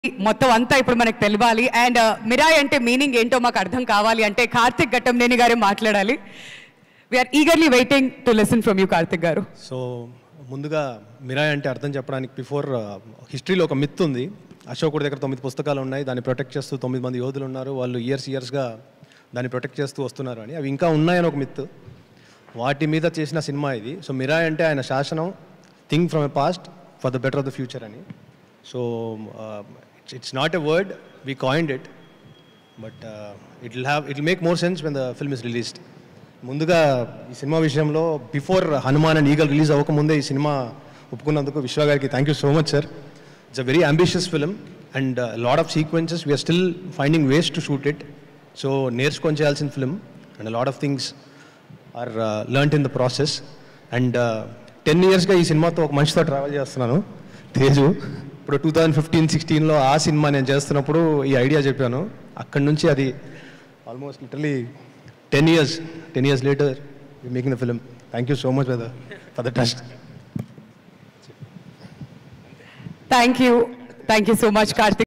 మొత్తం అంతా ఇప్పుడు మనకు తెలియాలి అండ్ మిరాయ్ అంటే మీనింగ్ ఏంటో మాకు అర్థం కావాలి అంటే కార్తిక్ ఘట్టంనేని గారే మాట్లాడాలి we're eagerly waiting to listen from you Karthik గారు సో ముందుగా మిరాయ్ అంటే అర్థం చెప్పడానికి బిఫోర్ హిస్టరీలో ఒక మిత్ ఉంది అశోకుడి దగ్గర తొమ్మిది పుస్తకాలు ఉన్నాయి దాన్ని ప్రొటెక్ట్ చేస్తూ తొమ్మిది మంది యోధులు ఉన్నారు వాళ్ళు ఇయర్స్ ఇయర్స్గా దాన్ని ప్రొటెక్ట్ చేస్తూ వస్తున్నారు అని అవి ఇంకా ఉన్నాయని ఒక మిత్ వాటి మీద చేసిన సినిమా ఇది సో మిరాయ్ అంటే ఆయన శాసనం think from a past for the better of the future అని so it's not a word we coined it but it will have it will make more sense when the film is released ముందుగా ఈ సినిమా విషయంలో before Hanuman and Eagle release అవ్వకముందే ఈ సినిమా ఒప్పుకున్నందుకు విశ్వ గారికి thank you so much sir it's a very ambitious film and lot of sequences we're still finding ways to shoot it so నేర్చుకొని చేయాల్సిన film and lot of things are learnt in the process and ten ఇయర్స్గా ఈ సినిమాతో ఒక మనిషితో travel చేస్తున్నాను తేజు ఇప్పుడు two thousand fifteen సిక్స్టీన్లో ఆ సినిమా నేను చేస్తున్నప్పుడు ఈ ఐడియా చెప్పాను అక్కడి నుంచి అది almost literally ten years ten years later making the film thank you so much for the for the trust thank you thank you so much Karthik